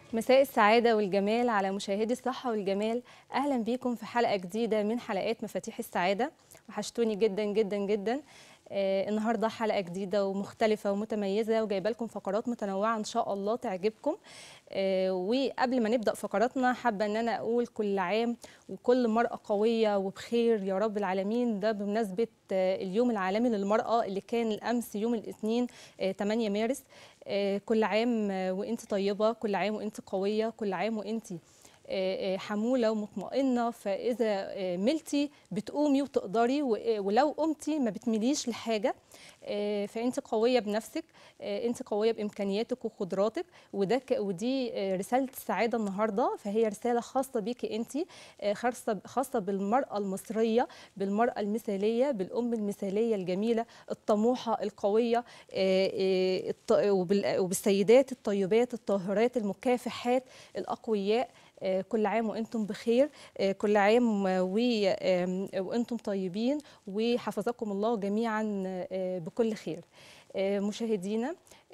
مساء السعادة والجمال على مشاهدي الصحة والجمال أهلا بيكم في حلقة جديدة من حلقات مفاتيح السعادة وحشتوني جدا جدا جدا آه النهاردة حلقة جديدة ومختلفة ومتميزة وجايبة لكم فقرات متنوعة إن شاء الله تعجبكم آه وقبل ما نبدأ فقراتنا حابة إن أنا أقول كل عام وكل مرأة قوية وبخير يا رب العالمين ده بمناسبة آه اليوم العالمي للمرأة اللي كان الأمس يوم الاثنين 8 مارس كل عام وانت طيبه كل عام وانت قويه كل عام وانت حموله ومطمئنه فاذا ملتي بتقومي وتقدري ولو قمتي ما بتميليش لحاجه فانت قويه بنفسك انت قويه بامكانياتك وقدراتك وده ودي رساله السعاده النهارده فهي رساله خاصه بيكي انت خاصه خاصه بالمراه المصريه بالمراه المثاليه بالام المثاليه الجميله الطموحه القويه وبالسيدات الطيبات الطاهرات المكافحات الاقوياء كل عام وانتم بخير كل عام وانتم طيبين وحفظكم الله جميعا بكل خير مشاهدينا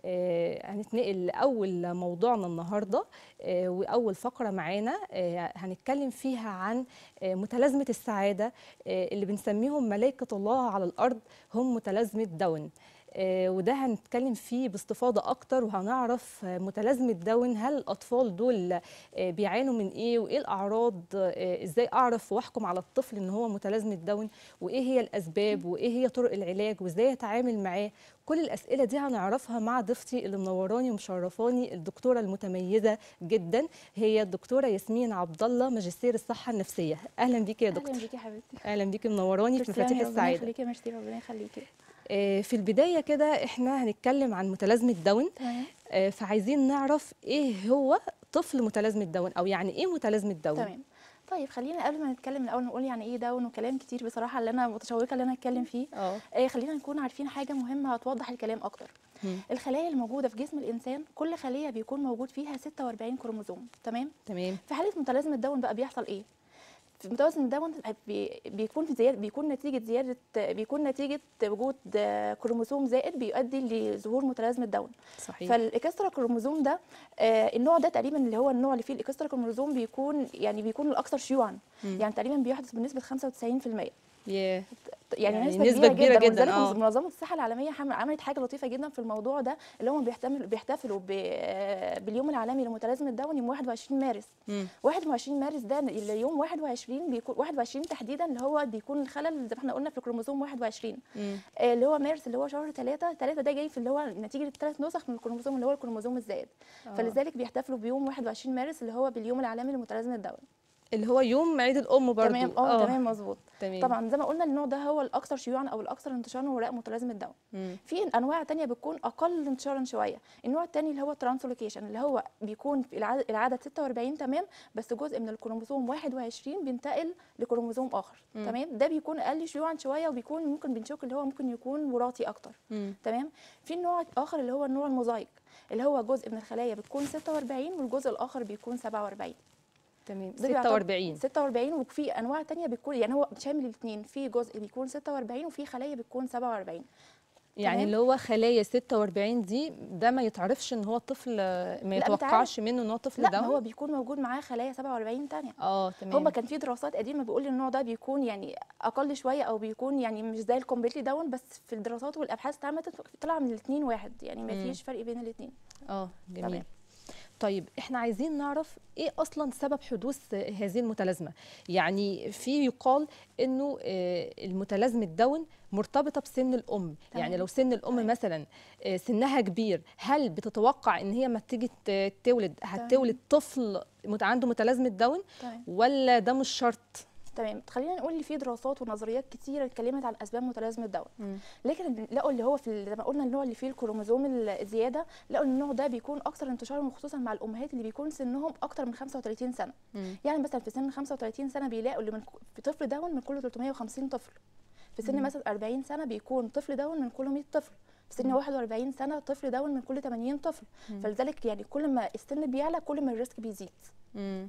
هنتنقل لاول موضوعنا النهارده واول فقره معانا هنتكلم فيها عن متلازمه السعاده اللي بنسميهم ملائكه الله على الارض هم متلازمه داون وده هنتكلم فيه باستفاضه اكتر وهنعرف متلازمه داون هل الاطفال دول بيعانوا من ايه وايه الاعراض ازاي اعرف واحكم على الطفل ان هو متلازمه داون وايه هي الاسباب وايه هي طرق العلاج وازاي اتعامل معاه كل الاسئله دي هنعرفها مع ضيفتي اللي منوراني ومشرفاني الدكتوره المتميزه جدا هي الدكتوره ياسمين عبد الله ماجستير الصحه النفسيه اهلا بيكي يا دكتور اهلا بيكي يا حبيبتي اهلا بيكي منوراني في مفاتيح السعاده ربنا يخليكي يا مشتي ربنا يخليكي في البدايه كده احنا هنتكلم عن متلازمه داون تمام فعايزين نعرف ايه هو طفل متلازمه داون او يعني ايه متلازمه داون تمام طيب خلينا قبل ما نتكلم من الاول نقول يعني ايه داون وكلام كتير بصراحه اللي انا متشوقه اللي انا اتكلم فيه اه آه خلينا نكون عارفين حاجه مهمه هتوضح الكلام اكتر مم. الخلايا الموجوده في جسم الانسان كل خليه بيكون موجود فيها 46 كروموزوم تمام تمام في حاله متلازمه داون بقى بيحصل ايه في متوازن داون بي- بيكون في زياده بيكون نتيجه زياده بيكون نتيجه وجود كروموسوم زائد بيؤدي لظهور متلازمه داون صحيح فالاكسترا كروموزوم ده آه النوع ده تقريبا اللي هو النوع اللي فيه الاكسترا كروموسوم بيكون يعني بيكون الاكثر شيوعا مم. يعني تقريبا بيحدث بنسبه 95% ياه يعني, يعني نسبه, نسبة كبيرة جداً، ولذلك آه. منظمه الصحه العالميه حم- عملت حاجه لطيفه جدا في الموضوع ده اللي هم بيحتمل بيحتفلوا ب- آه، باليوم العالمي لمتلازمه داون يوم 21 مارس مم. 21 مارس ده اللي يوم 21 بيكون 21 تحديدا اللي هو بيكون الخلل زي ما احنا قلنا في الكروموسوم 21 مم. آه، اللي هو مارس اللي هو شهر 3 3 ده جاي في اللي هو نتيجه ثلاث نسخ من الكروموسوم اللي هو الكروموسوم الزائد آه. فلذلك بيحتفلوا بيوم 21 مارس اللي هو باليوم العالمي لمتلازمه الدون اللي هو يوم عيد الام برضو تمام اه تمام مظبوط تمام طبعا زي ما قلنا النوع ده هو الاكثر شيوعا او الاكثر انتشارا وراء متلازمه الدون مم. في انواع تانية بتكون اقل انتشارا شويه النوع الثاني اللي هو ترانسلوكيشن اللي هو بيكون في العدد, العدد 46 تمام بس جزء من الكروموسوم 21 بينتقل لكروموسوم اخر مم. تمام ده بيكون اقل شيوعا شويه وبيكون ممكن بنشك اللي هو ممكن يكون وراثي اكتر مم. تمام في نوع اخر اللي هو النوع الموزايك اللي هو جزء من الخلايا بتكون 46 والجزء الاخر بيكون 47 تمام ده بيعتبر 46 46 وفي انواع تانية بتكون يعني هو شامل الاثنين في جزء بيكون 46 وفي خلايا بتكون 47 يعني تمام. اللي هو خلايا 46 دي ده ما يتعرفش ان هو طفل ما يتوقعش منه ان هو طفل لا داون ما هو بيكون موجود معاه خلايا 47 تانية اه تمام هما كان في دراسات قديمه بيقول النوع ده بيكون يعني اقل شويه او بيكون يعني مش زي الكومبليتلي داون بس في الدراسات والابحاث اتعملت طلع من الاثنين واحد يعني ما مم. فيش فرق بين الاثنين اه جميل تمام. طيب احنا عايزين نعرف ايه اصلا سبب حدوث هذه المتلازمه يعني في يقال انه آه، المتلازمه داون مرتبطه بسن الام يعني تمام. لو سن الام تمام. مثلا آه، سنها كبير هل بتتوقع ان هي ما تيجي ت- تولد هتولد طفل مت- عنده متلازمه داون تمام ولا ده مش شرط تمام خلينا نقول ان في دراسات ونظريات كتيره اتكلمت عن اسباب متلازمه الدون مم. لكن لقوا اللي هو في ال- زي ما قلنا النوع اللي فيه الكروموزوم الزياده لقوا ان النوع ده بيكون اكثر انتشارا وخصوصا مع الامهات اللي بيكون سنهم اكثر من 35 سنه مم. يعني مثلا في سن 35 سنه بيلاقوا اللي من في طفل داون من كل 350 طفل في سن مم. مثلا 40 سنه بيكون طفل داون من كل 100 طفل في سن 41 سنه طفل داون من كل 80 طفل مم. فلذلك يعني كل ما السن بيعلى كل ما الريسك بيزيد مم.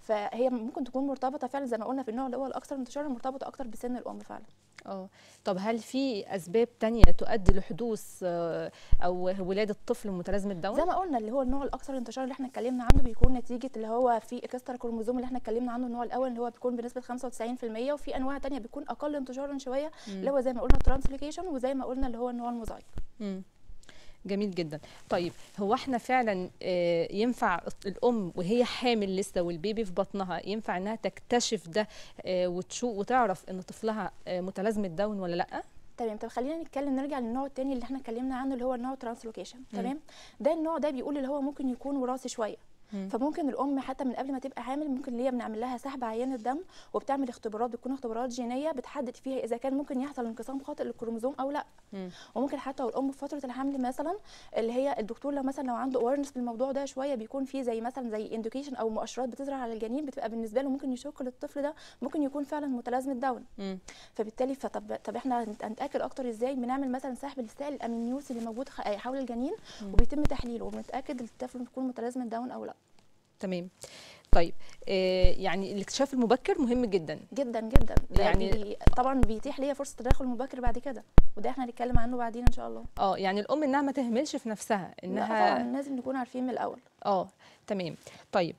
فهي ممكن تكون مرتبطه فعلا زي ما قلنا في النوع اللي هو الاكثر انتشارا مرتبطه اكتر بسن الام فعلا اه طب هل في اسباب تانية تؤدي لحدوث آه، او ولاده طفل متلازمه داون زي ما قلنا اللي هو النوع الاكثر انتشارا اللي احنا اتكلمنا عنه بيكون نتيجه اللي هو في اكسترا كروموزوم اللي احنا اتكلمنا عنه النوع الاول اللي هو بيكون بنسبه 95% وفي انواع تانية بيكون اقل انتشارا شويه اللي هو زي ما قلنا ترانسلوكيشن وزي ما قلنا اللي هو النوع الموزايك مم. جميل جدا طيب هو احنا فعلا آه، ينفع الام وهي حامل لسه والبيبي في بطنها ينفع انها تكتشف ده آه، وتشوف وتعرف ان طفلها آه، متلازمه داون ولا لا تمام طب خلينا نتكلم نرجع للنوع التاني اللي احنا اتكلمنا عنه اللي هو النوع ترانسلوكيشن تمام ده النوع ده بيقول اللي هو ممكن يكون وراثي شويه مم. فممكن الام حتى من قبل ما تبقى حامل ممكن اللي هي بنعمل لها سحب عينه دم وبتعمل اختبارات بتكون اختبارات جينيه بتحدد فيها اذا كان ممكن يحصل انقسام خاطئ للكروموزوم او لا مم. وممكن حتى والام في فتره الحمل مثلا اللي هي الدكتور لو مثلا لو عنده اويرنس بالموضوع ده شويه بيكون في زي مثلا زي انديكيشن او مؤشرات بتظهر على الجنين بتبقى بالنسبه له ممكن يشك للطفل ده ممكن يكون فعلا متلازمه داون مم. فبالتالي فطب طب احنا هنت- هنتاكد اكتر ازاي بنعمل مثلا سحب السائل الامينيوس اللي موجود خ- حول الجنين مم. وبيتم تحليله وبنتاكد الطفل بيكون متلازمه داون او لا تمام طيب آه، يعني الاكتشاف المبكر مهم جدا جدا جدا ده يعني- يعني بي طبعا بيتيح ليا فرصه تدخل مبكر بعد كده وده احنا هنتكلم عنه بعدين ان شاء الله اه يعني الام انها ما تهملش في نفسها لا انها طبعا لازم نكون عارفين من الاول اه تمام طيب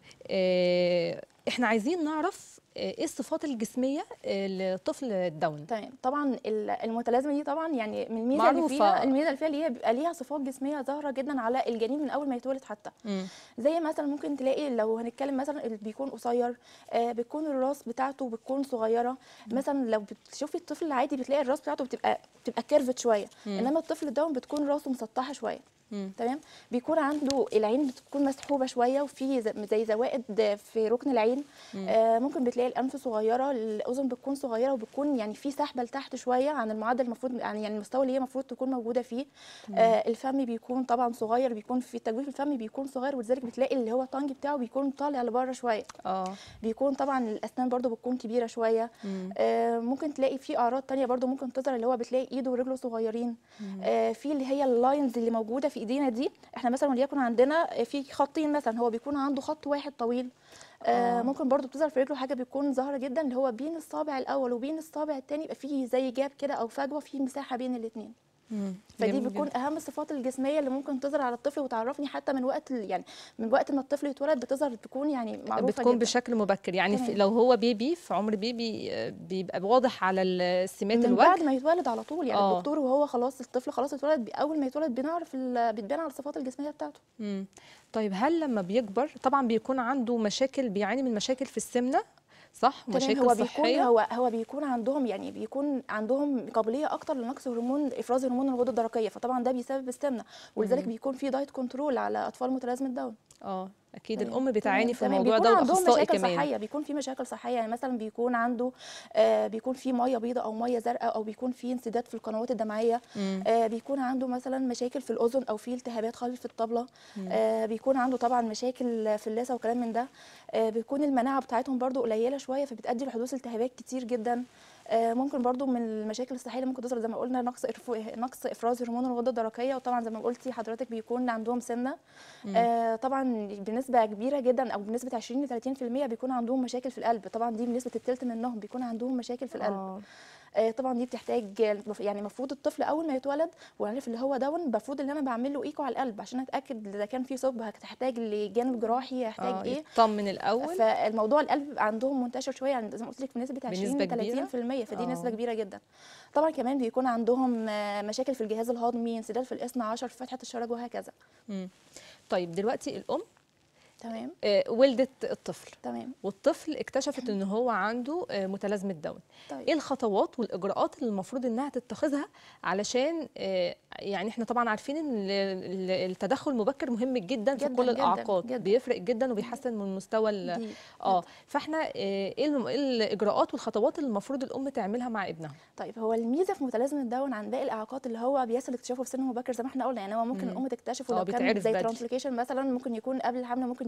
آه احنا عايزين نعرف آه، ايه الصفات الجسميه آه، لطفل الداون تمام طبعا ال- المتلازمه دي طبعا يعني من الميزه اللي معروفة. فيها الميزه اللي فيها اللي هي بيبقى ليها صفات جسميه ظاهره جدا على الجنين من اول ما يتولد حتى مم. زي مثلا ممكن تلاقي لو هنتكلم مثلا اللي بيكون قصير آه بتكون الراس بتاعته بتكون صغيره مثلا لو بتشوفي الطفل العادي بتلاقي الراس بتاعته بتبقى بتبقى كيرفت شويه مم. انما الطفل ده بتكون راسه مسطحه شويه مم. تمام بيكون عنده العين بتكون مسحوبه شويه وفي ز- زي زوائد في ركن العين مم. آه ممكن بتلاقي الانف صغيره الاذن بتكون صغيره وبتكون يعني في سحبه لتحت شويه عن المعدل المفروض يعني يعني المستوى اللي هي المفروض تكون موجوده فيه آه الفم بيكون طبعا صغير بيكون في تجويف الفم بيكون صغير ولذلك بتلاقي اللي هو الطنج بتاعه بيكون طالع لبره شويه اه بيكون طبعا الاسنان برضو بتكون كبيره شويه مم. آه ممكن تلاقي في اعراض تانية برضو ممكن تظهر اللي هو بتلاقي ايده ورجله صغيرين آه في اللي هي اللاينز اللي موجوده في ايدينا دي احنا مثلا وليكن عندنا في خطين مثلا هو بيكون عنده خط واحد طويل آه. آه ممكن برضو بتظهر في رجله حاجه بتكون ظاهره جدا اللي هو بين الصابع الاول وبين الصابع الثاني يبقى فيه زي جاب كده او فجوه في مساحه بين الاثنين مم. فدي جميل بتكون جداً. اهم الصفات الجسميه اللي ممكن تظهر على الطفل وتعرفني حتى من وقت ال- يعني من وقت ما الطفل يتولد بتظهر بتكون يعني معروفه بتكون جدا. بشكل مبكر يعني في تمام. لو هو بيبي في عمر بيبي آه، بيبقى واضح على ال- سمات من الوجه بعد ما يتولد على طول يعني آه. الدكتور وهو خلاص الطفل خلاص اتولد بي- اول ما يتولد بنعرف ال- بتبان على الصفات الجسميه بتاعته مم. طيب هل لما بيكبر طبعا بيكون عنده مشاكل بيعاني من مشاكل في السمنه صح تمام مشاكل هو صحيه بيكون هو هو بيكون عندهم يعني بيكون عندهم قابليه اكتر لنقص هرمون افراز هرمون الغده الدرقيه فطبعا ده بيسبب السمنه ولذلك مم. بيكون في دايت كنترول على اطفال متلازمه داون اه اكيد تمام. الام بتعاني تمام، في تمام. الموضوع بيكون ده عندهم واخصائي مشاكل كمان صحيه بيكون في مشاكل صحيه يعني مثلا بيكون عنده آه بيكون في ميه بيضاء او ميه زرقاء او بيكون في انسداد في القنوات الدمعيه مم. آه بيكون عنده مثلا مشاكل في الاذن او في التهابات خلف الطبله مم. آه بيكون عنده طبعا مشاكل في اللثه وكلام من ده آه بيكون المناعه بتاعتهم برضو قليله شويه فبتؤدي لحدوث التهابات كتير جدا آه ممكن برضو من المشاكل الصحيه اللي ممكن تظهر زي ما قلنا نقص إرفو- نقص افراز هرمون الغده الدرقيه وطبعا زي ما قلتي حضرتك بيكون عندهم سمنه مم. آه طبعا بنسبه كبيره جدا او بنسبه 20 ل 30% بيكون عندهم مشاكل في القلب طبعا دي بنسبه الثلث منهم بيكون عندهم مشاكل في القلب آه. آه طبعا دي بتحتاج يعني المفروض الطفل اول ما يتولد وعارف اللي هو داون المفروض ان انا بعمل له ايكو على القلب عشان اتاكد اذا كان في ثقب هتحتاج لجانب جراحي يحتاج اه ايه يطمن الاول فالموضوع القلب بيبقى عندهم منتشر شويه يعني زي ما قلت لك بنسبه 20 بنسبة ل كبيرة؟ 30% فدي آه. نسبه كبيره جدا طبعا كمان بيكون عندهم آه، مشاكل في الجهاز الهضمي انسداد في الاثنى عشر في فتحه الشرج وهكذا مم. طيب دلوقتي الام تمام آه، ولدت الطفل تمام والطفل اكتشفت ان هو عنده آه، متلازمه داون طيب ايه الخطوات والاجراءات اللي المفروض انها تتخذها علشان آه، يعني احنا طبعا عارفين ان ال- ال- التدخل المبكر مهم جدا في جداً، كل جداً، الاعاقات جداً. بيفرق جدا وبيحسن من مستوى ال- دي اه فاحنا آه، ايه الم- إيه الاجراءات والخطوات اللي المفروض الام تعملها مع ابنها طيب هو الميزه في متلازمه داون عن باقي الاعاقات اللي هو بيصل اكتشافه في سن مبكر زي ما احنا قلنا يعني هو ممكن مم. الام تكتشفه آه، لو كان بيتعرف زي بدري. ترانسلوكيشن مثلا ممكن يكون قبل الحمل ممكن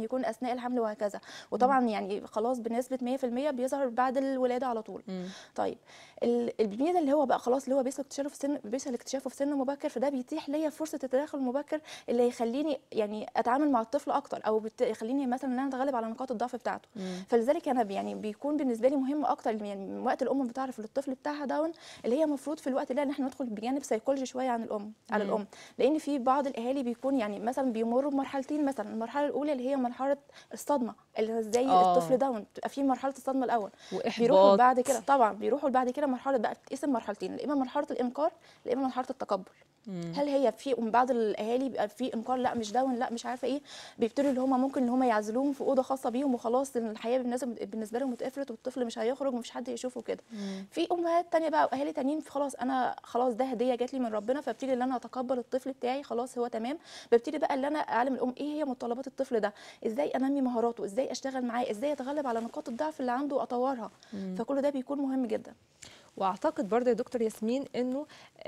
يكون اثناء الحمل وهكذا وطبعا يعني خلاص بنسبه 100% بيظهر بعد الولاده على طول مم. طيب ال- الميزه اللي هو بقى خلاص اللي هو بيصل اكتشافه في سن بيصل اكتشافه في سن مبكر فده بيتيح ليا فرصه التدخل المبكر اللي يخليني يعني اتعامل مع الطفل اكتر او بت- يخليني مثلا ان انا اتغلب على نقاط الضعف بتاعته مم. فلذلك انا يعني بيكون بالنسبه لي مهم اكتر يعني من وقت الام بتعرف الطفل بتاعها داون اللي هي المفروض في الوقت ده ان احنا ندخل بجانب سيكولوجي شويه عن الام على مم. الام لان في بعض الاهالي بيكون يعني مثلا بيمروا بمرحلتين مثلا المرحله الاولى اللي هي مرحله الصدمه اللي ازاي آه. الطفل داون بتبقى في مرحله الصدمه الاول بيروحوا واحباط بعد كده طبعا بيروحوا بعد كده مرحله بقى بتتقسم مرحلتين يا اما مرحله الانكار يا اما مرحله التقبل مم. هل هي في من بعض الاهالي بيبقى في انكار لا مش داون لا مش عارفه ايه بيبتدوا اللي هم ممكن ان هم يعزلوهم في اوضه خاصه بيهم وخلاص إن الحياه بالنسبه بالنسبه لهم اتقفلت والطفل مش هيخرج ومفيش حد يشوفه كده مم. في امهات تانية بقى واهالي تانيين خلاص انا خلاص ده هديه جات لي من ربنا فابتدي ان انا اتقبل الطفل بتاعي خلاص هو تمام ببتدي بقى ان انا اعلم الام ايه هي متطلبات الطفل ده ازاي انمي مهاراته ازاي اشتغل معاه ازاي اتغلب على نقاط الضعف اللي عنده واطورها مم. فكل ده بيكون مهم جدا واعتقد برضه يا دكتور ياسمين انه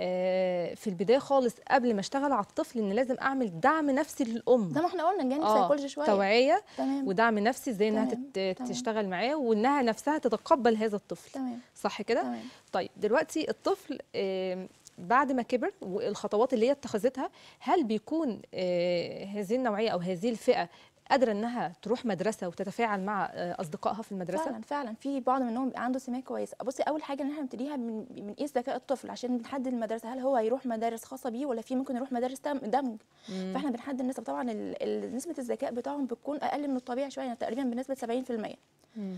آه، في البدايه خالص قبل ما اشتغل على الطفل ان لازم اعمل دعم نفسي للام زي ما احنا قلنا الجانب آه، سيكولوجي شويه توعيه تمام ودعم نفسي ازاي انها تمام، تت- تمام. تشتغل معاه وانها نفسها تتقبل هذا الطفل تمام صح كده تمام طيب دلوقتي الطفل آم، بعد ما كبر والخطوات اللي هي اتخذتها هل بيكون آه، هذه النوعيه او هذه الفئه قادره انها تروح مدرسه وتتفاعل مع آه، اصدقائها في المدرسه فعلا فعلا في بعض منهم بيبقى عنده سمات كويسه بصي اول حاجه ان احنا نبتديها من بنقيس ذكاء الطفل عشان بنحدد المدرسه هل هو هيروح مدارس خاصه بيه ولا في ممكن يروح مدارس دم- دمج مم. فاحنا بنحدد النسب طبعا ال- ال- نسبه الذكاء بتاعهم بتكون اقل من الطبيعي شويه يعني تقريبا بنسبه 70% مم.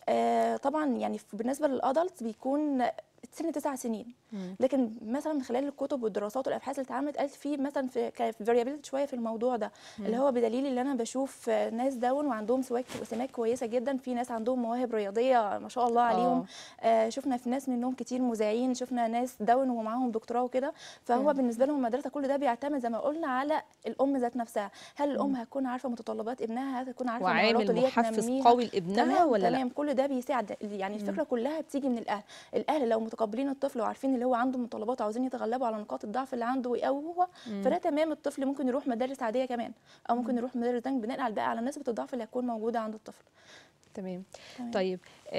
آه طبعا يعني ف- بالنسبه للادلتس بيكون سن تسع سنين مم. لكن مثلا من خلال الكتب والدراسات والابحاث اللي اتعملت قالت في مثلا في فاريابيلتي شويه في الموضوع ده اللي هو بدليل اللي انا بشوف آه، ناس داون وعندهم سواك سمات كويسه جدا في ناس عندهم مواهب رياضيه ما شاء الله عليهم آه شفنا في ناس منهم كتير مذيعين شفنا ناس داون ومعاهم دكتوراه وكده فهو مم. بالنسبه لهم المدرسه كل ده بيعتمد زي ما قلنا على الام ذات نفسها هل الام هتكون عارفه متطلبات ابنها هتكون عارفه مهاراته وعامل اللي هي محفز تنميها؟ قوي لابنها تمام ولا لا تمام كل ده بيساعد يعني الفكره كلها بتيجي من الاهل الاهل لو متقبلين الطفل وعارفين اللي هو عنده متطلبات وعاوزين يتغلبوا على نقاط الضعف اللي عنده ويقووها مم. فده تمام الطفل ممكن يروح مدارس عاديه كمان او ممكن يروح مدارس دنج بناء على بقى على نسبه الضعف اللي هتكون موجوده عند الطفل تمام تمام. طيب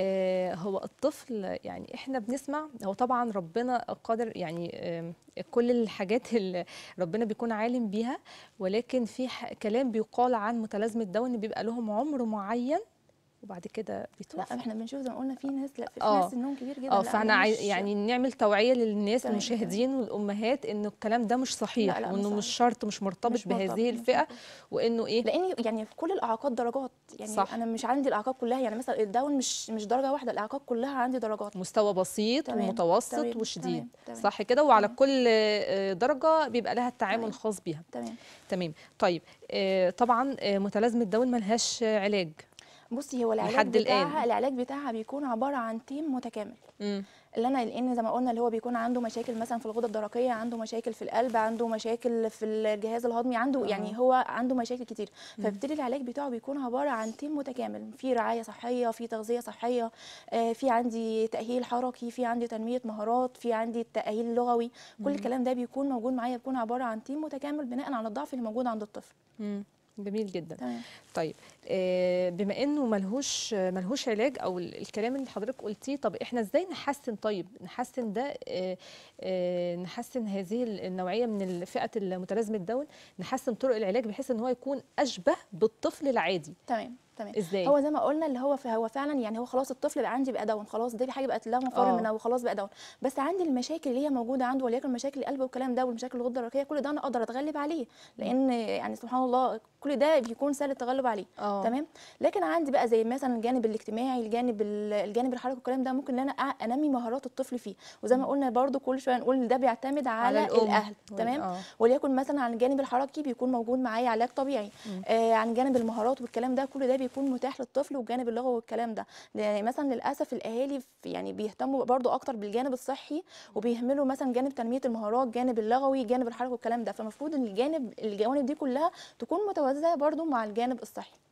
آه هو الطفل يعني احنا بنسمع هو طبعا ربنا قادر يعني آه كل الحاجات اللي ربنا بيكون عالم بيها ولكن في ح- كلام بيقال عن متلازمه داون بيبقى لهم عمر معين وبعد كده لا بيتوفى احنا بنشوف زي ما قلنا في ناس لا في آه. ناس سنهم كبير جدا اه لا، فاحنا هو عاي... مش- يعني نعمل توعيه للناس تمام، المشاهدين والامهات انه الكلام ده مش صحيح لا، لا، مش وانه مش صحيح. شرط مش مرتبط مش مرتبط، بهذه مش الفئه مرتبط. وانه ايه لان يعني في كل الاعاقات درجات يعني صح. صح. انا مش عندي الاعاقات كلها يعني مثلا الداون مش مش درجه واحده الاعاقات كلها عندي درجات مستوى بسيط تمام، ومتوسط تمام، وشديد تمام، تمام. صح كده وعلى تمام. كل آه، درجه بيبقى لها التعامل تمام. الخاص بيها تمام تمام طيب آه، طبعا آه، متلازمه داون ملهاش آه، علاج بصي هو العلاج لحد الآن. بتاعها العلاج بتاعها بيكون عباره عن تيم متكامل مم. اللي انا لان زي ما قلنا اللي هو بيكون عنده مشاكل مثلا في الغده الدرقيه عنده مشاكل في القلب عنده مشاكل في الجهاز الهضمي عنده آه. يعني هو عنده مشاكل كتير فبالتالي العلاج بتاعه بيكون عباره عن تيم متكامل في رعايه صحيه في تغذيه صحيه آه، في عندي تاهيل حركي في عندي تنميه مهارات في عندي تاهيل لغوي كل الكلام ده بيكون موجود معايا بيكون عباره عن تيم متكامل بناء على الضعف اللي موجود عند الطفل مم. جميل جدا تمام طيب آه، بما انه ملهوش ملهوش علاج او ال- الكلام اللي حضرتك قلتيه طب احنا ازاي نحسن طيب نحسن ده آه، آه، نحسن هذه النوعيه من فئه المتلازمه داون نحسن طرق العلاج بحيث ان هو يكون اشبه بالطفل العادي تمام تمام ازاي هو زي ما قلنا اللي هو هو فعلا يعني هو خلاص الطفل بقى عندي بقى داون خلاص دي حاجه بقت لا مفر آه. منها وخلاص بقى داون بس عندي المشاكل اللي هي موجوده عنده وليكن مشاكل القلب والكلام ده والمشاكل الغده الدرقيه كل ده انا اقدر اتغلب عليه لان يعني سبحان الله كل ده بيكون سهل التغلب عليه اه تمام لكن عندي بقى زي مثلا الجانب الاجتماعي الجانب ال- الجانب الحركي والكلام ده ممكن ان انا أ- انمي مهارات الطفل فيه وزي ما قلنا برضو كل شويه نقول ده بيعتمد على, على الأم الاهل وال- تمام آه. وليكن مثلا على الجانب الحركي بيكون موجود معايا علاج طبيعي آه عن جانب المهارات والكلام ده كل ده بيكون متاح للطفل والجانب اللغوي والكلام ده يعني مثلا للاسف الاهالي في- يعني بيهتموا برضو اكتر بالجانب الصحي وبيهملوا مثلا جانب تنميه المهارات جانب اللغوي جانب الحركه والكلام ده فالمفروض ان الجانب الجوانب دي كلها تكون متوازيه برضو مع الجانب الصحي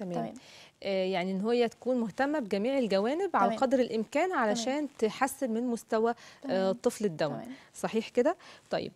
تمام, تمام آه يعني ان هي تكون مهتمه بجميع الجوانب على تمام. قدر الامكان علشان تحسن من مستوى آه تمام طفل الدون تمام صحيح كده طيب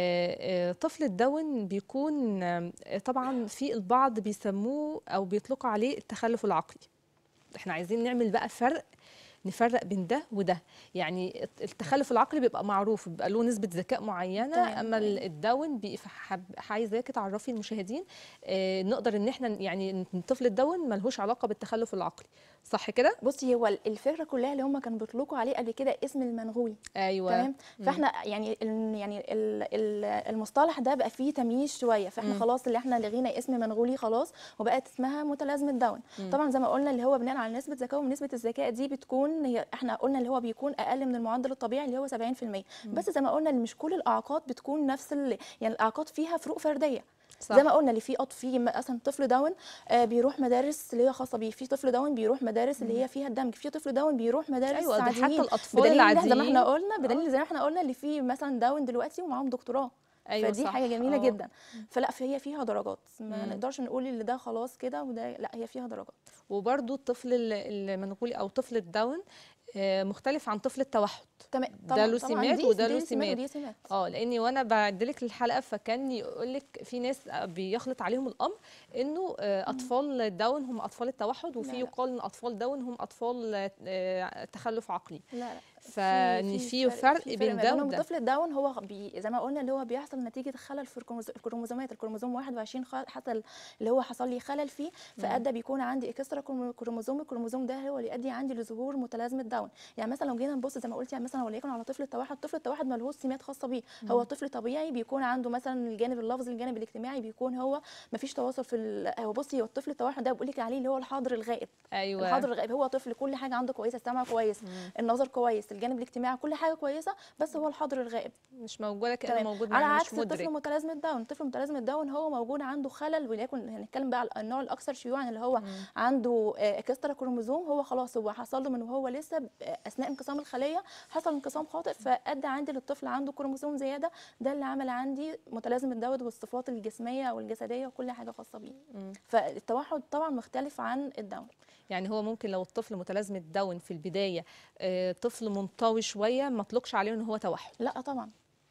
آه، آه، طفل الدون بيكون آم، آه، طبعا في البعض بيسموه او بيطلقوا عليه التخلف العقلي احنا عايزين نعمل بقى فرق نفرق بين ده وده يعني التخلف العقلي بيبقى معروف بيبقى له نسبة ذكاء معينة تمام، أما تمام. الدون بي- فحب- عايزاكي تعرفي المشاهدين آه، نقدر إن احنا يعني إن الطفل الدون ملهوش علاقة بالتخلف العقلي صح كده؟ بصي هو الفكره كلها اللي هم كانوا بيطلقوا عليه قبل كده اسم المنغولي أيوه تمام فاحنا يعني ال يعني ال ال المصطلح ده بقى فيه تمييز شويه فاحنا مم. خلاص اللي احنا لغينا اسم منغولي خلاص وبقت اسمها متلازمه داون مم. طبعا زي ما قلنا اللي هو بناء على نسبه ذكاء ونسبه الذكاء دي بتكون هي احنا قلنا اللي هو بيكون اقل من المعدل الطبيعي اللي هو 70% بس زي ما قلنا اللي مش كل الاعاقات بتكون نفس ال يعني الاعاقات فيها فروق فرديه صح. زي ما قلنا اللي في أط... في مثلا طفل داون آه بيروح مدارس اللي هي خاصه بيه في طفل داون بيروح مدارس اللي هي فيها الدمج في طفل داون بيروح مدارس أيوه ده عاديين حتى الأطفال بدليل إن إحنا زي ما العاديين احنا قلنا بدليل زي ما احنا قلنا اللي فيه مثلا داون دلوقتي ومعاهم دكتوراه أيوه فدي صح. حاجه جميله آه. جدا فلا فهي فيها درجات ما مم. نقدرش نقول اللي ده خلاص كده وده لا هي فيها درجات وبرضو الطفل ال- المنغولي او طفل الداون آه، مختلف عن طفل التوحد تمام ده طبعا له طبعا سمات دي وده دي له سمات سمات. ودي سمات اه لاني وانا بعدلك الحلقه فكان يقول لك في ناس بيخلط عليهم الامر انه آه، اطفال داون هم اطفال التوحد وفي لا، لا. يقال ان اطفال داون هم اطفال آه، تخلف عقلي لا لا فان في فرق بين ده ما وده الطفل الداون هو بي زي ما قلنا اللي هو بيحصل نتيجه خلل في الكروموز- الكروموزومات الكروموزوم 21 خ- حصل اللي هو حصل لي خلل فيه فادى بيكون عندي اكسترا كرومو- كروموزوم الكروموزوم ده هو اللي يؤدي عندي لظهور متلازمه داون يعني مثلا لو جينا نبص زي ما قلت يعني مثلا وليكن على طفل التوحد طفل التوحد ملهوش سمات خاصه بيه هو طفل طبيعي بيكون عنده مثلا الجانب اللفظي الجانب الاجتماعي بيكون هو ما فيش تواصل في ال- هو بصي هو الطفل التوحد ده بقول لك عليه اللي هو الحاضر الغائب ايوه الحاضر الغائب هو طفل كل حاجه عنده كويسه السمع كويس النظر كويس الجانب الاجتماعي كل حاجه كويسه بس هو الحاضر الغائب مش موجوده كانه تمام موجود على معانا عكس مش الطفل مدرك متلازمه داون الطفل متلازمه داون هو موجود عنده خلل وليكن هنتكلم بقى على النوع الاكثر شيوعا اللي هو عنده آه، اكسترا كروموزوم هو خلاص هو حصل له من وهو لسه ب- آه، اثناء انقسام الخليه حصل انقسام خاطئ فادى عندي للطفل عنده كروموزوم زياده ده اللي عمل عندي متلازمه داون والصفات الجسميه والجسديه وكل حاجه خاصه بيه مم. فالتوحد طبعا مختلف عن الداون يعني هو ممكن لو الطفل متلازمه داون في البدايه آه، طفل منطوي شويه ما اطلقش عليه ان هو توحد لا طبعا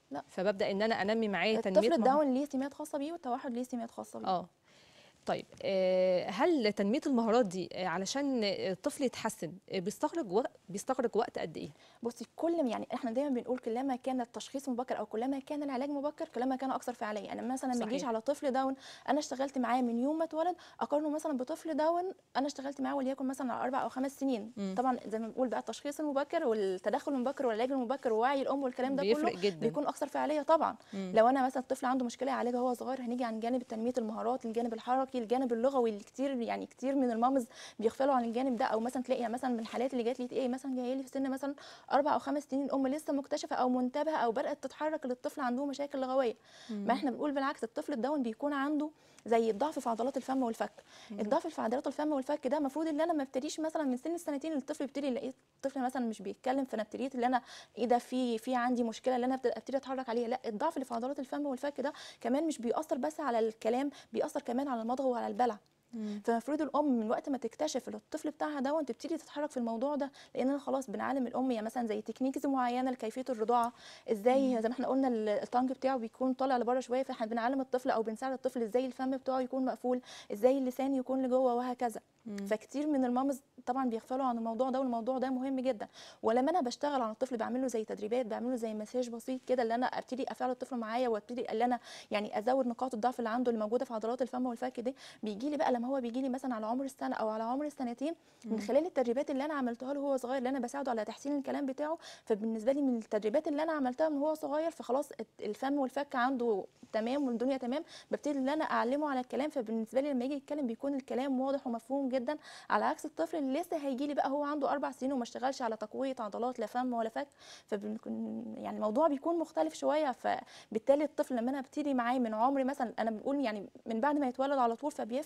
فببدا ان انا انمي معاه تنميه الطفل مهارات. الداون ليه سمات خاصه بيه والتوحد ليه سمات خاصه بيه اه طيب آه، هل تنميه المهارات دي آه، علشان الطفل يتحسن آه، بيستغرق وقت بيستغرق وقت قد ايه بصي كل ما يعني احنا دايما بنقول كلما كان التشخيص مبكر او كلما كان العلاج مبكر كلما كان اكثر فعاليه يعني مثلا ما اجيش صحيح. على طفل داون انا اشتغلت معاه من يوم ما اتولد اقارنه مثلا بطفل داون انا اشتغلت معاه وليكن مثلا على اربع او خمس سنين مم. طبعا زي ما بنقول بقى التشخيص المبكر والتدخل المبكر والعلاج المبكر ووعي الام والكلام ده بيفرق كله جدا بيكون اكثر فعاليه طبعا مم. لو انا مثلا الطفل عنده مشكله يعالجها وهو صغير هنيجي عن جانب تنميه المهارات الجانب الحركي الجانب اللغوي اللي كتير يعني كتير من المامز بيغفلوا عن الجانب ده او مثلا تلاقي مثلا من الحالات اللي جات لي ايه مثلا جايه لي في سن مثلا اربع او خمس سنين الام لسه مكتشفه او منتبهه او بدات تتحرك للطفل عنده مشاكل لغويه ما احنا بنقول بالعكس الطفل الداون بيكون عنده زي الضعف في عضلات الفم والفك الضعف في عضلات الفم والفك ده المفروض ان انا ما ابتديش مثلا من سن السنتين الطفل يبتدي يلاقي الطفل مثلا مش بيتكلم فانا ابتديت ان انا ايه ده في في عندي مشكله اللي انا أبتدي- ابتدي اتحرك عليها لا الضعف اللي في عضلات الفم والفك ده كمان مش بيأثر بس على الكلام بيأثر كمان على المضغ وعلى البلع مم. فالمفروض الام من وقت ما تكتشف ان الطفل بتاعها ده تبتدي تتحرك في الموضوع ده لان انا خلاص بنعلم الام يعني مثلا زي تكنيكس معينه لكيفيه الرضاعه ازاي زي ما احنا قلنا ال- الطنج بتاعه بيكون طالع لبره شويه فاحنا بنعلم الطفل او بنساعد الطفل ازاي الفم بتاعه يكون مقفول ازاي اللسان يكون لجوه وهكذا مم. فكتير من المامز طبعا بيغفلوا عن الموضوع ده والموضوع ده مهم جدا ولما انا بشتغل على الطفل بعمل له زي تدريبات بعمل له زي مساج بسيط كده اللي انا ابتدي افعل الطفل معايا وابتدي اللي انا يعني ازود نقاط الضعف اللي عنده اللي موجوده في عضلات الفم والفك دي بيجي لي بقى لما هو بيجي لي مثلا على عمر السنه او على عمر السنتين من خلال التدريبات اللي انا عملتها له وهو صغير اللي انا بساعده على تحسين الكلام بتاعه فبالنسبه لي من التدريبات اللي انا عملتها من هو صغير فخلاص الفم والفك عنده تمام والدنيا تمام ببتدي ان انا اعلمه على الكلام فبالنسبه لي لما يجي يتكلم بيكون الكلام واضح ومفهوم جدا على عكس الطفل اللي لسه هيجي لي بقى هو عنده اربع سنين وما اشتغلش على تقويه عضلات لا فم ولا فك فبنكون يعني الموضوع بيكون مختلف شويه فبالتالي الطفل لما انا ابتدي معاه من عمر مثلا انا بنقول يعني من بعد ما يتولد على طول فبيفرق جدا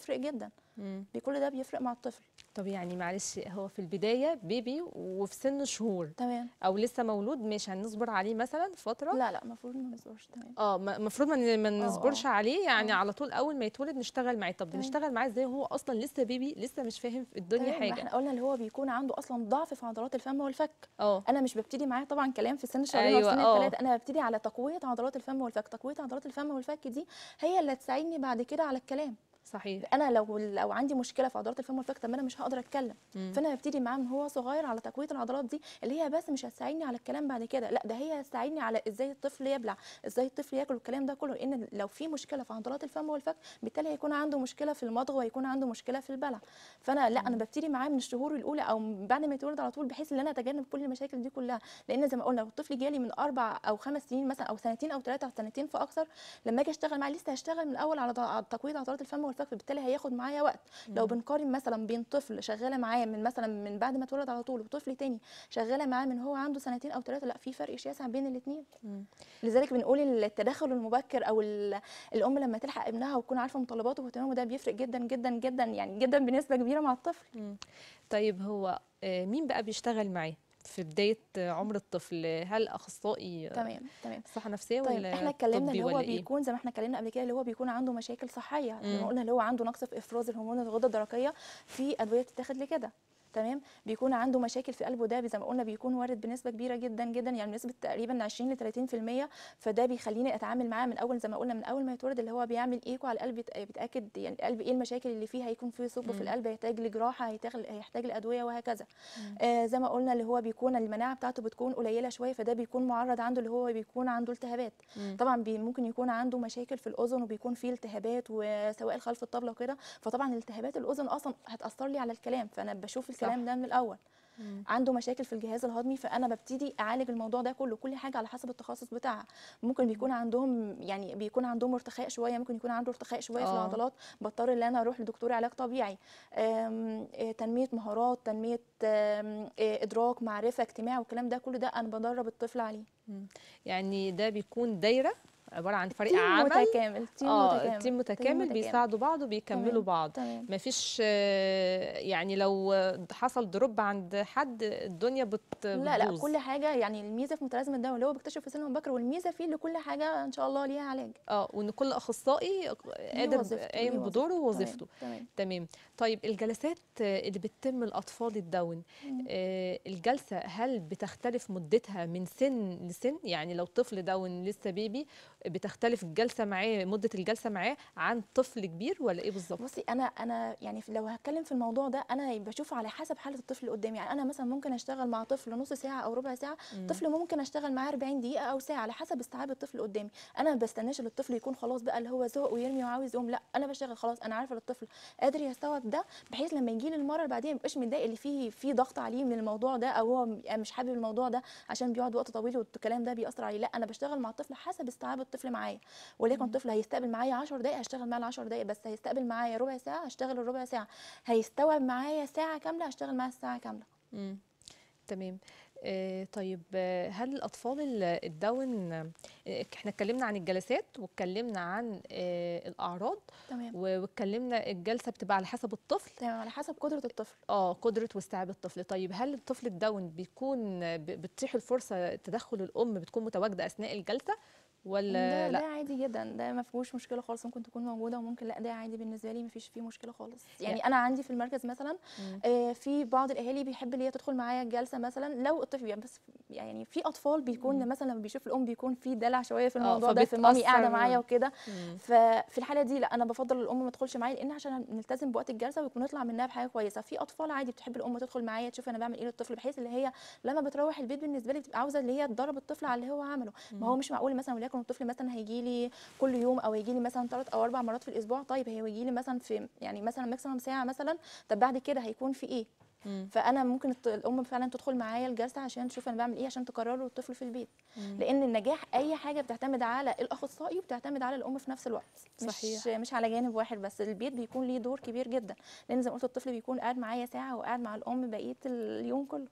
جدا مم. كل ده بيفرق مع الطفل طب يعني معلش هو في البدايه بيبي وفي سن شهور تمام او لسه مولود مش هنصبر عليه مثلا فتره لا لا المفروض ما نصبرش تمام اه ما- المفروض ما ما آه، نصبرش عليه يعني آه. على طول اول ما يتولد نشتغل معاه طب تمام. بنشتغل معاه ازاي وهو اصلا لسه بيبي لسه مش فاهم في الدنيا تمام، ما حاجه احنا قلنا اللي هو بيكون عنده اصلا ضعف في عضلات الفم والفك اه انا مش ببتدي معاه طبعا كلام في سن الشهرين أيوة، او سن آه. الثلاثه انا ببتدي على تقويه عضلات الفم والفك تقويه عضلات الفم والفك دي هي اللي تساعدني بعد كده على الكلام صحيح انا لو لو عندي مشكله في عضلات الفم والفك طب ما انا مش هقدر اتكلم مم. فانا ببتدي معاه من هو صغير على تقويه العضلات دي اللي هي بس مش هتساعدني على الكلام بعد كده لا ده هي هتساعدني على ازاي الطفل يبلع ازاي الطفل ياكل والكلام ده كله لان لو في مشكله في عضلات الفم والفك بالتالي هيكون عنده مشكله في المضغ وهيكون عنده مشكله في البلع فانا لا انا ببتدي معاه من الشهور الاولى او بعد ما يتولد على طول بحيث ان انا اتجنب كل المشاكل دي كلها لان زي ما قلنا لو الطفل جالي من اربع او خمس سنين مثلا او سنتين او ثلاثه او سنتين فاكثر لما اجي اشتغل معاه لسه هشتغل من الاول على ض- تقويه عضلات الفم والفك فبالتالي هياخد معايا وقت لو بنقارن مثلا بين طفل شغاله معاه من مثلا من بعد ما اتولد على طول وطفل تاني شغاله معاه من هو عنده سنتين او ثلاثه لا في فرق شاسع بين الاثنين مم. لذلك بنقول التدخل المبكر او ال- الام لما تلحق ابنها وتكون عارفه متطلباته واهتمامه ده بيفرق جدا جدا جدا يعني جدا بنسبه كبيره مع الطفل مم. طيب هو آه، مين بقى بيشتغل معاه في بدايه آه، عمر الطفل هل اخصائي آه، تمام تمام صحه نفسيه طيب ولا احنا اتكلمنا طبي اللي هو ولا ايه بيكون زي ما احنا اتكلمنا قبل كده اللي هو بيكون عنده مشاكل صحيه زي مم. ما قلنا اللي هو عنده نقص في افراز الهرمون الغده الدرقيه في ادويه بتتاخد لكده تمام بيكون عنده مشاكل في قلبه ده زي ما قلنا بيكون وارد بنسبه كبيره جدا جدا يعني بنسبه تقريبا 20 ل 30% فده بيخليني اتعامل معاه من اول زي ما قلنا من اول ما يتولد اللي هو بيعمل ايكو على القلب بيت- بيتاكد يعني القلب ايه المشاكل اللي فيه هيكون فيه ثقب في مم. القلب هيحتاج لجراحه هيحتاج هيحتاج لادويه وهكذا آه زي ما قلنا اللي هو بيكون المناعه بتاعته بتكون قليله شويه فده بيكون معرض عنده اللي هو بيكون عنده التهابات مم. طبعا بي ممكن يكون عنده مشاكل في الاذن وبيكون فيه التهابات وسواء خلف الطبله وكده فطبعا التهابات الاذن اصلا هتاثر لي على الكلام فانا بشوف الكلام ده من الاول مم. عنده مشاكل في الجهاز الهضمي فانا ببتدي اعالج الموضوع ده كله كل حاجه على حسب التخصص بتاعها ممكن بيكون عندهم يعني بيكون عندهم ارتخاء شويه ممكن يكون عنده ارتخاء شويه في آه. العضلات بضطر ان انا اروح لدكتور علاج طبيعي آم، آه، تنميه مهارات تنميه آم، آه، ادراك معرفه اجتماع والكلام ده كل ده انا بدرب الطفل عليه يعني ده بيكون دايره عباره عن فريق تيم عمل متكامل تيم اه متكامل تيم متكامل بيساعدوا بعض وبيكملوا تمام. بعض تمام مفيش آه، يعني لو حصل دروب عند حد الدنيا بت لا لا بتبوظ. كل حاجه يعني الميزه في متلازمه الدواء اللي هو بيكتشف في سن مبكر والميزه فيه اللي كل حاجه ان شاء الله ليها علاج اه وان كل اخصائي قادر وظيفته، قايم ليه بدوره تمام، ووظيفته تمام تمام طيب الجلسات آه، اللي بتتم الاطفال الداون مم. آه، الجلسه هل بتختلف مدتها من سن لسن يعني لو طفل داون لسه بيبي بتختلف الجلسه معاه مده الجلسه معاه عن طفل كبير ولا ايه بالظبط بصي انا انا يعني في- لو هتكلم في الموضوع ده انا بشوف على حسب حاله الطفل اللي قدامي يعني انا مثلا ممكن اشتغل مع طفل نص ساعه او ربع ساعه مم. طفل ممكن اشتغل معاه 40 دقيقه او ساعه على حسب استيعاب الطفل اللي قدامي انا ما بستناش ان الطفل يكون خلاص بقى اللي هو زهق ويرمي وعاوز يقوم لا انا بشتغل خلاص انا عارفه ان الطفل قادر يستوعب ده بحيث لما يجي لي المره اللي بعديها ما يبقاش متضايق اللي فيه في ضغط عليه من الموضوع ده او هو م- مش حابب الموضوع ده عشان بيقعد وقت طويل والكلام ده بيأثر عليه لا انا بشتغل مع الطفل حسب استيعاب الطفل معايا وليكن طفل هيستقبل معايا 10 دقائق هشتغل معاه ال 10 دقائق بس هيستقبل معايا ربع ساعه هشتغل الربع ساعه هيستوعب معايا ساعه كامله هشتغل معاه الساعه كامله مم. تمام آه، طيب آه، هل الاطفال ال- الداون آه، احنا اتكلمنا عن الجلسات واتكلمنا عن آه، الاعراض تمام و- واتكلمنا الجلسه بتبقى على حسب الطفل تمام على حسب قدره الطفل اه قدره واستيعاب الطفل طيب هل الطفل الداون بيكون ب- بتتيح الفرصه تدخل الام بتكون متواجده اثناء الجلسه ولا ده, لا ده عادي جدا ده ما فيهوش مشكله خالص ممكن تكون موجوده وممكن لا ده عادي بالنسبه لي ما فيش فيه مشكله خالص يعني يعني- انا عندي في المركز مثلا مم. آه، في بعض الاهالي بيحب اللي هي تدخل معايا الجلسه مثلا لو الطفل يعني بس يعني في اطفال بيكون مثلا لما بيشوف الام بيكون في دلع شويه في آه، الموضوع ده في مامي قاعده فبتأثر- معايا وكده مم. ففي الحاله دي لا انا بفضل الام ما تدخلش معايا لان عشان نلتزم بوقت الجلسه ونطلع منها بحاجه كويسه في اطفال عادي بتحب الام تدخل معايا تشوف انا بعمل ايه للطفل بحيث اللي هي لما بتروح البيت بالنسبه لي بتبقى عاوزه اللي هي تدرب الطفل على اللي هو عمله ما هو مش معقول مثلا وليكن الطفل مثلا هيجي لي كل يوم او هيجي لي مثلا ثلاث او اربع مرات في الاسبوع طيب هي هيجي لي مثلا في يعني مثلا ماكسيمم ساعه مثلا طب بعد كده هيكون في ايه مم. فانا ممكن الط- الام فعلا تدخل معايا الجلسه عشان تشوف انا بعمل ايه عشان تكرره الطفل في البيت مم. لان النجاح اي حاجه بتعتمد على الاخصائي وبتعتمد على الام في نفس الوقت صحيح. مش مش على جانب واحد بس البيت بيكون ليه دور كبير جدا لان زي ما قلت الطفل بيكون قاعد معايا ساعه وقاعد مع الام بقيه اليوم كله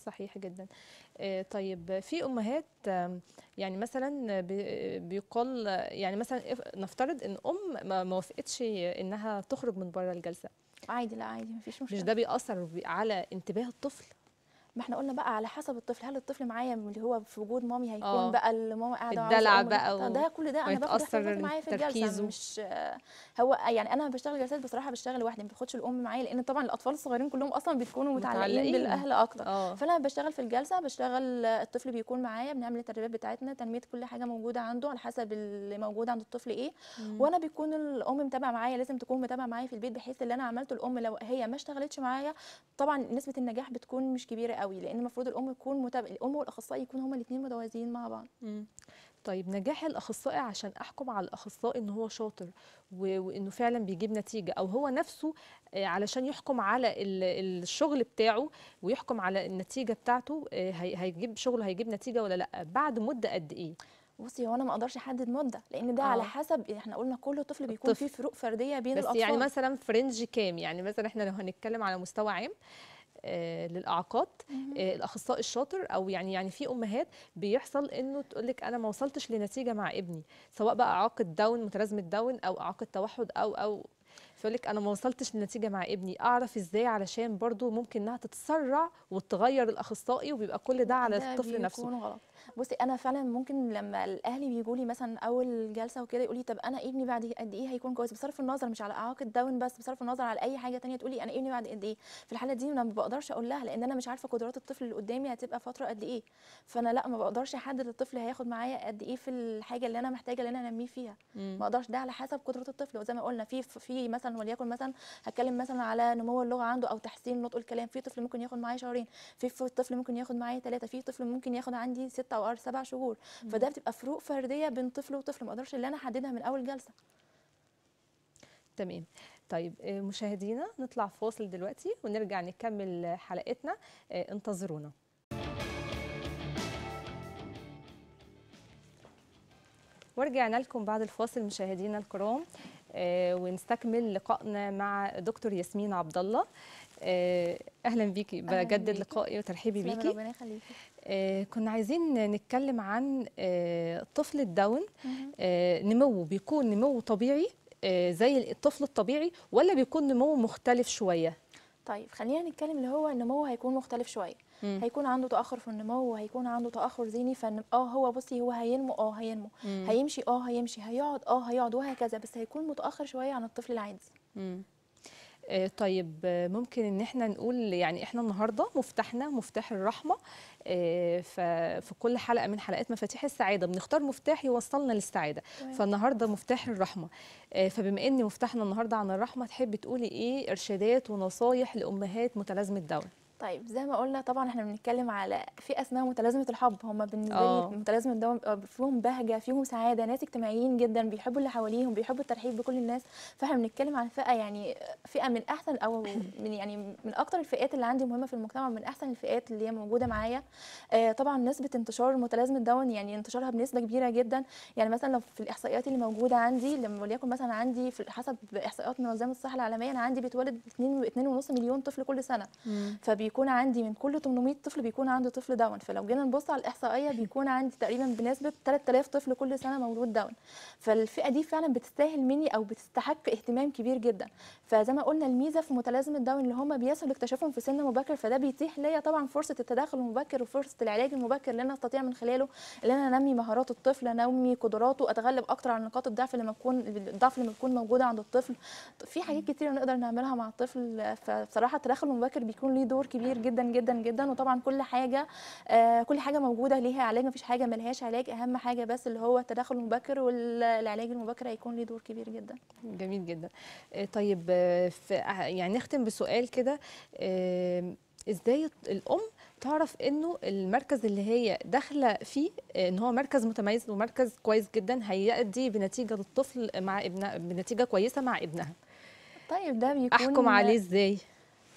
صحيح جدا آه، طيب في امهات آم، يعني مثلا بي- بيقال يعني مثلا if- نفترض ان ام ما ما وافقتش انها تخرج من بره الجلسه عادي لا عادي مفيش مش مشكله ده بيأثر بي- على انتباه الطفل ما احنا قلنا بقى على حسب الطفل هل الطفل معايا اللي هو في وجود مامي هيكون آه. بقى اللي ماما قاعده وعاوزة الدلع أقوم بقى من- و- ده كل ده انا باخد ويتأثر احتياطاتي معايا في الجلسه تركيزه. مش آه، هو يعني انا بشتغل جلسات بصراحه بشتغل لوحدي ما باخدش الام معايا لان طبعا الاطفال الصغيرين كلهم اصلا بيكونوا متعلقين متعلقين. بالاهل اكتر اه فانا بشتغل في الجلسه بشتغل الطفل بيكون معايا بنعمل التدريبات بتاعتنا تنميه كل حاجه موجوده عنده على حسب اللي موجود عند الطفل ايه مم. وانا بيكون الام متابعه معايا لازم تكون متابعه معايا في البيت بحيث اللي انا عملته الام لو هي ما اشتغلتش معايا طبعا نسبه النجاح بتكون مش كبيره قوي لان المفروض الام تكون متابعه الام والاخصائي يكونوا هما الاثنين متوازيين مع بعض مم. طيب نجاح الاخصائي عشان احكم على الاخصائي ان هو شاطر و- وانه فعلا بيجيب نتيجه او هو نفسه آه، علشان يحكم على ال- الشغل بتاعه ويحكم على النتيجه بتاعته آه، هي- هيجيب شغله هيجيب نتيجه ولا لا بعد مده قد ايه بصي هو انا ما اقدرش احدد مده لان ده آه. على حسب احنا قلنا كل طفل بيكون الطفل. فيه فروق فرديه بين بس الاطفال يعني مثلا فرنج كام يعني مثلا احنا لو هنتكلم على مستوى عام آه، للاعاقات مهم. آه، الاخصائي الشاطر او يعني يعني في امهات بيحصل انه تقول لك انا ما وصلتش لنتيجه مع ابني سواء بقى اعاقه داون متلازمه داون او اعاقه توحد او او فيقول لك انا ما وصلتش لنتيجه مع ابني اعرف ازاي علشان برضو ممكن انها تتسرع وتغير الاخصائي وبيبقى كل ده على ده الطفل نفسه بيكون غلط بصي انا فعلا ممكن لما الاهلي بيجوا لي مثلا اول جلسه وكده يقولي طب انا ابني بعد قد ايه هيكون كويس بصرف النظر مش على اعاقه داون بس بصرف النظر على اي حاجه تانية تقولي انا ابني بعد قد ايه في الحاله دي انا ما بقدرش اقول لها لان انا مش عارفه قدرات الطفل اللي قدامي هتبقى فتره قد ايه فانا لا ما بقدرش احدد الطفل هياخد معايا قد ايه في الحاجه اللي انا محتاجه ان انا انميه فيها مم. ما اقدرش ده على حسب قدرات الطفل وزي ما قلنا في في مثلا وليكن مثلا هتكلم مثلا على نمو اللغه عنده او تحسين نطق الكلام في طفل ممكن ياخد معايا شهرين في ف- طفل ممكن ياخد معايا ثلاثه في طفل ممكن ياخد عندي ستة او سبع شهور فده بتبقى فروق فرديه بين طفل وطفل ما اقدرش اللي انا احددها من اول جلسه تمام طيب آه، مشاهدينا نطلع فاصل دلوقتي ونرجع نكمل حلقتنا آه، انتظرونا ورجعنا لكم بعد الفاصل مشاهدينا الكرام آه، ونستكمل لقائنا مع دكتور ياسمين عبد الله آه، اهلا بيكي أهلاً بجدد بيكي. لقائي وترحيبي تسلمي، بيكي ربنا يخليكي آه، كنا عايزين نتكلم عن آه، طفل الداون آه، نموه بيكون نمو طبيعي آه، زي الطفل الطبيعي ولا بيكون نمو مختلف شويه طيب خلينا نتكلم اللي هو النمو هيكون مختلف شويه مم. هيكون عنده تاخر في النمو وهيكون عنده تاخر ذهني فن اه هو بصي هو هينمو اه هينمو مم. هيمشي اه هيمشي هيقعد اه هيقعد وهكذا بس هيكون متاخر شويه عن الطفل العادي مم. آه، طيب آه، ممكن ان احنا نقول يعني احنا النهارده مفتاحنا مفتاح الرحمه آه، ف- في كل حلقه من حلقات مفاتيح السعاده بنختار مفتاح يوصلنا للسعاده تمام. فالنهارده مفتاح الرحمه آه، فبما ان مفتاحنا النهارده عن الرحمه تحبي تقولي ايه ارشادات ونصايح لامهات متلازمه داون طيب زي ما قلنا طبعا احنا بنتكلم على في اسماء متلازمه الحب هم بالنسبه آه. لي متلازمه الدوام آه، فيهم بهجه فيهم سعاده ناس اجتماعيين جدا بيحبوا اللي حواليهم بيحبوا الترحيب بكل الناس فاحنا بنتكلم عن فئه يعني فئه من احسن او من يعني من اكتر الفئات اللي عندي مهمه في المجتمع من احسن الفئات اللي هي موجوده معايا آه، طبعا نسبه انتشار متلازمه داون يعني انتشارها بنسبه كبيره جدا يعني مثلا لو في الاحصائيات اللي موجوده عندي لما وليكن مثلا عندي في حسب احصائيات منظمه الصحه العالميه انا عندي بيتولد 2 2.5 مليون طفل كل سنه فبيكون عندي من كل 800 طفل بيكون عنده طفل داون فلو جينا نبص على الاحصائيه بيكون عندي تقريبا بنسبه 3000 طفل كل سنه مولود داون فالفئه دي فعلا بتستاهل مني او بتستحق اهتمام كبير جدا فزي ما قلنا الميزه في متلازمه داون اللي هم بيصل اكتشافهم في سن مبكر فده بيتيح ليا طبعا فرصه التدخل المبكر وفرصه العلاج المبكر اللي انا استطيع من خلاله ان انا انمي مهارات الطفل انمي قدراته اتغلب اكتر على نقاط الضعف اللي بتكون الضعف اللي بتكون موجوده عند الطفل في حاجات كتير نقدر نعملها مع الطفل فبصراحه التدخل المبكر بيكون ليه دور كبير جدا جدا جدا وطبعا كل حاجه آه كل حاجه موجوده ليها علاج مفيش حاجه ملهاش علاج اهم حاجه بس اللي هو التدخل المبكر والعلاج المبكر هيكون ليه دور كبير جدا جميل جدا آه، طيب آه، في يعني نختم بسؤال كده آه، ازاي الام تعرف انه المركز اللي هي داخله فيه آه، ان هو مركز متميز ومركز كويس جدا هيؤدي بنتيجه للطفل مع ابنها بنتيجه كويسه مع ابنها طيب ده بيكون احكم عليه ازاي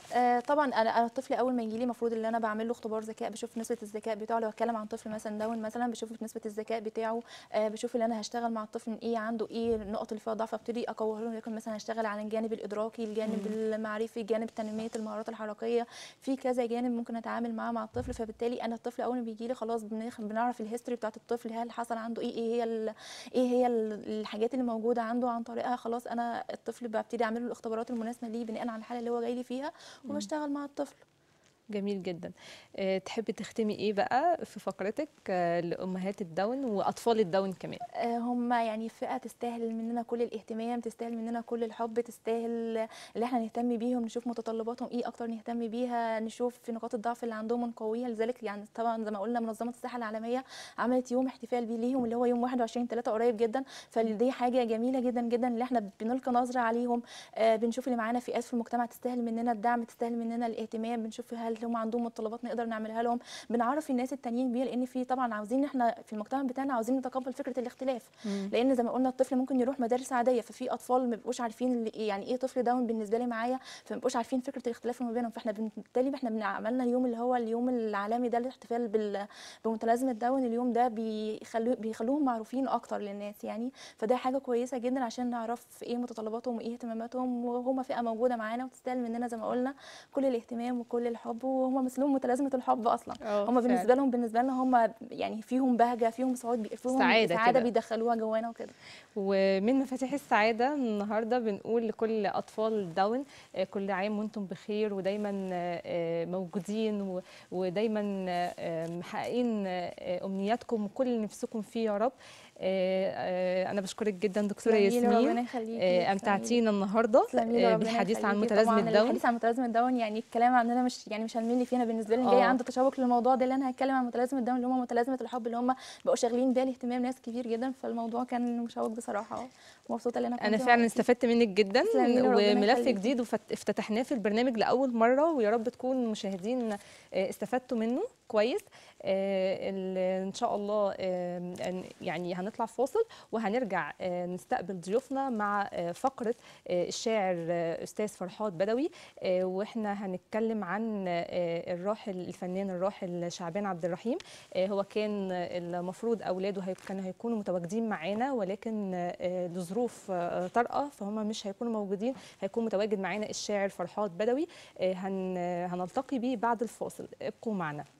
آه، طبعا انا انا الطفل اول ما يجي لي المفروض ان انا بعمل له اختبار ذكاء بشوف نسبه الذكاء بتاعه لو اتكلم عن طفل مثلا داون مثلا بشوف نسبه الذكاء بتاعه آه، بشوف ان انا هشتغل مع الطفل ايه عنده ايه النقط اللي فيها ضعف ابتدي اقويه له لكن مثلا هشتغل على الجانب الادراكي الجانب المعرفي جانب تنميه المهارات الحركيه في كذا جانب ممكن اتعامل معاه مع الطفل فبالتالي انا الطفل اول ما بيجي لي خلاص بنخ- بنعرف الهيستوري بتاعت الطفل هل حصل عنده ايه ايه هي ال- ايه هي ال- الحاجات اللي موجوده عنده عن طريقها خلاص انا الطفل ببتدي اعمل له الاختبارات المناسبه ليه بناء على الحاله اللي هو جاي لي فيها وبشتغل مع الطفل جميل جدا آه، تحبي تختمي ايه بقى في فقرتك آه، لامهات الداون واطفال الداون كمان آه، هم يعني فئة تستاهل مننا كل الاهتمام تستاهل مننا كل الحب تستاهل اللي احنا نهتم بيهم نشوف متطلباتهم ايه اكتر نهتم بيها نشوف في نقاط الضعف اللي عندهم ونقويها لذلك يعني طبعا زي ما قلنا منظمة الصحة العالمية عملت يوم احتفال بيه ليهم اللي هو يوم 21 3 قريب جدا فدي حاجة جميلة جدا جدا اللي احنا بنلقي نظرة عليهم آه، بنشوف اللي معانا فئات في المجتمع تستاهل مننا الدعم تستاهل مننا الاهتمام بنشوف هل هم عندهم متطلبات نقدر نعملها لهم بنعرف الناس التانيين بيها لان في طبعا عاوزين احنا في المجتمع بتاعنا عاوزين نتقبل فكره الاختلاف لان زي ما قلنا الطفل ممكن يروح مدارس عاديه ففي اطفال ما بيبقوش عارفين اللي إيه- يعني ايه طفل داون بالنسبه لي معايا فما بيبقوش عارفين فكره الاختلاف ما بينهم فاحنا بالتالي احنا بن- عملنا اليوم اللي هو اليوم العالمي ده الاحتفال بال- بمتلازمه داون اليوم ده بيخلو بيخلوهم معروفين اكتر للناس يعني فده حاجه كويسه جدا عشان نعرف ايه متطلباتهم وايه اهتماماتهم وهم فئه موجوده معانا وتستاهل مننا زي ما قلنا كل الاهتمام وكل الحب وهم مثلهم متلازمه الحب اصلا آه، هم فعلا. بالنسبه لهم بالنسبه لنا هم يعني فيهم بهجه فيهم سعاد بي- فيهم سعادة سعاده كده. بيدخلوها جوانا وكده ومن مفاتيح السعادة النهاردة بنقول لكل أطفال داون آه، كل عام وانتم بخير ودايما آه، آه، موجودين و- ودايما آه، محققين آه، أمنياتكم وكل اللي نفسكم فيه يا رب آه، آه، أنا بشكرك جدا دكتورة تسلمي لي، ربنا ياسمين يخليكي آه، تسلمي لي. أمتعتينا النهاردة تسلمي لي، آه، ربنا بالحديث عن يخليكي. متلازمة طبعاً داون الحديث عن متلازمه داون يعني الكلام عننا مش يعني مش هنمل فيه انا بالنسبه لي آه. جاي عنده تشوق للموضوع ده اللي انا هتكلم عن متلازمه داون اللي هم متلازمه الحب اللي هم بقوا شاغلين بال اهتمام ناس كتير جدا فالموضوع كان مشوق بصراحه ومبسوطه ان انا كنت انا فعلا معاكي. استفدت منك جدا تسلمي لي، ربنا وملف يخليكي. جديد وفت- افتتحناه في البرنامج لاول مره ويا رب تكون المشاهدين آه، استفدتوا منه كويس آه، ال- ان شاء الله آه، أن- يعني هنطلع فاصل وهنرجع آه، نستقبل ضيوفنا مع آه، فقره آه، الشاعر آه، استاذ فرحات بدوي آه، واحنا هنتكلم عن آه، الراحل الفنان الراحل شعبان عبد الرحيم آه، هو كان المفروض اولاده هي- كانوا هيكونوا متواجدين معانا ولكن آه، لظروف آه، طارئه فهم مش هيكونوا موجودين هيكون متواجد معانا الشاعر فرحات بدوي آه، هن- هنلتقي بيه بعد الفاصل ابقوا معنا